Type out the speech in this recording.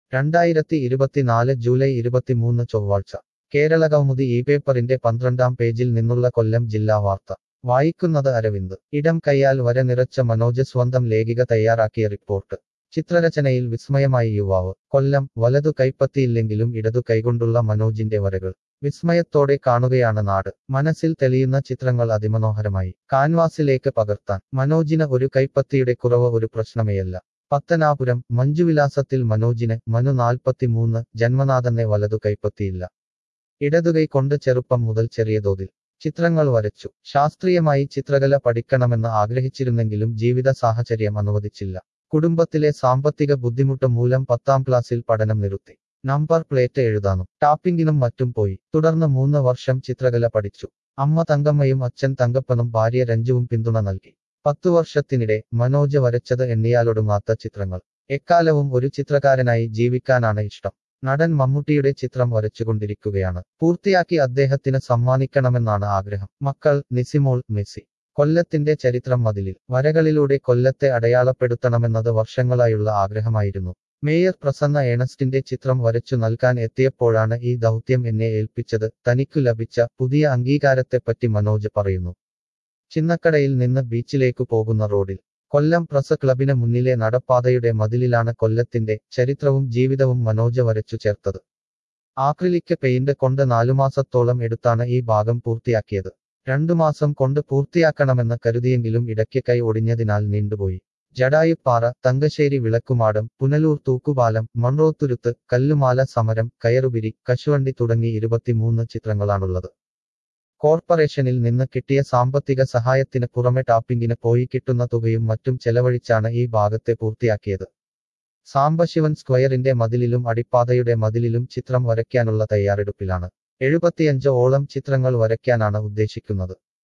രണ്ടായിരത്തി ഇരുപത്തിനാല് ജൂലൈ ഇരുപത്തിമൂന്ന് ചൊവ്വാഴ്ച കേരള കൗമുദി ഈ പേപ്പറിന്റെ പന്ത്രണ്ടാം പേജിൽ നിന്നുള്ള കൊല്ലം ജില്ലാ വാർത്ത വായിക്കുന്നത് അരവിന്ദ് ഇടം കൈയാൽ വര നിറച്ച മനോജ് സ്വന്തം ലേഖിക തയ്യാറാക്കിയ റിപ്പോർട്ട് ചിത്രരചനയിൽ വിസ്മയമായി യുവാവ് കൊല്ലം വലതു കൈപ്പത്തിയില്ലെങ്കിലും ഇടതു കൈകൊണ്ടുള്ള മനോജിന്റെ വരകൾ വിസ്മയത്തോടെ കാണുകയാണ് നാട് മനസ്സിൽ തെളിയുന്ന ചിത്രങ്ങൾ അതിമനോഹരമായി കാൻവാസിലേക്ക് പകർത്താൻ മനോജിന് ഒരു കൈപ്പത്തിയുടെ കുറവ് ഒരു പ്രശ്നമേയല്ല പത്തനാപുരം മഞ്ജുവിലാസത്തിൽ മനോജിന് മനു നാൽപ്പത്തിമൂന്ന് ജന്മനാഥനെ വലതു കൈപ്പത്തിയില്ല ഇടതുകൈ കൊണ്ട് ചെറുപ്പം മുതൽ ചെറിയ തോതിൽ ചിത്രങ്ങൾ വരച്ചു ശാസ്ത്രീയമായി ചിത്രകല പഠിക്കണമെന്ന് ആഗ്രഹിച്ചിരുന്നെങ്കിലും ജീവിത സാഹചര്യം അനുവദിച്ചില്ല കുടുംബത്തിലെ സാമ്പത്തിക ബുദ്ധിമുട്ട് മൂലം പത്താം ക്ലാസ്സിൽ പഠനം നിർത്തി നമ്പർ പ്ലേറ്റ് എഴുതാനും ടാപ്പിംഗിനും മറ്റും പോയി തുടർന്ന് മൂന്ന് വർഷം ചിത്രകല പഠിച്ചു അമ്മ തങ്കമ്മയും അച്ഛൻ തങ്കപ്പനും ഭാര്യ രഞ്ജുവും പിന്തുണ നൽകി പത്തു വർഷത്തിനിടെ മനോജ് വരച്ചത് എണ്ണിയാലൊടുങ്ങാത്ത ചിത്രങ്ങൾ എക്കാലവും ഒരു ചിത്രകാരനായി ജീവിക്കാനാണ് ഇഷ്ടം നടൻ മമ്മൂട്ടിയുടെ ചിത്രം വരച്ചുകൊണ്ടിരിക്കുകയാണ് പൂർത്തിയാക്കി അദ്ദേഹത്തിന് സമ്മാനിക്കണമെന്നാണ് ആഗ്രഹം മക്കൾ നിസിമോൾ മെസ്സി കൊല്ലത്തിന്റെ ചരിത്രം മതിലിൽ വരകളിലൂടെ കൊല്ലത്തെ അടയാളപ്പെടുത്തണമെന്നത് വർഷങ്ങളായുള്ള ആഗ്രഹമായിരുന്നു മേയർ പ്രസന്ന ഏണസ്റ്റിന്റെ ചിത്രം വരച്ചു നൽകാൻ എത്തിയപ്പോഴാണ് ഈ ദൗത്യം എന്നെ ഏൽപ്പിച്ചത് തനിക്കു ലഭിച്ച പുതിയ അംഗീകാരത്തെപ്പറ്റി മനോജ് പറയുന്നു ചിന്നക്കടയിൽ നിന്ന് ബീച്ചിലേക്കു പോകുന്ന റോഡിൽ കൊല്ലം പ്രസ് ക്ലബിന് മുന്നിലെ നടപ്പാതയുടെ മതിലിലാണ് കൊല്ലത്തിന്റെ ചരിത്രവും ജീവിതവും മനോജ് വരച്ചു ചേർത്തത് ആക്രിലിക് പെയിന്റ് കൊണ്ട് നാലുമാസത്തോളം എടുത്താണ് ഈ ഭാഗം പൂർത്തിയാക്കിയത് രണ്ടു മാസം കൊണ്ട് പൂർത്തിയാക്കണമെന്ന് കരുതിയെങ്കിലും ഇടയ്ക്ക് കൈ ഒടിഞ്ഞതിനാൽ നീണ്ടുപോയി ജഡായുപ്പാറ തങ്കശ്ശേരി വിളക്കുമാടം പുനലൂർ തൂക്കുപാലം മൺറോത്തുരുത്ത് കല്ലുമാല സമരം കയറുപിരി കശുവണ്ടി തുടങ്ങി ഇരുപത്തിമൂന്ന് ചിത്രങ്ങളാണുള്ളത് കോർപ്പറേഷനിൽ നിന്ന് കിട്ടിയ സാമ്പത്തിക സഹായത്തിന് പുറമെ ടാപ്പിംഗിന് പോയി കിട്ടുന്ന തുകയും മറ്റും ചെലവഴിച്ചാണ് ഈ ഭാഗത്തെ പൂർത്തിയാക്കിയത് സാംബശിവൻ സ്ക്വയറിന്റെ മതിലിലും അടിപ്പാതയുടെ മതിലിലും ചിത്രം വരയ്ക്കാനുള്ള തയ്യാറെടുപ്പിലാണ് എഴുപത്തിയഞ്ച് ഓളം ചിത്രങ്ങൾ വരയ്ക്കാനാണ് ഉദ്ദേശിക്കുന്നത്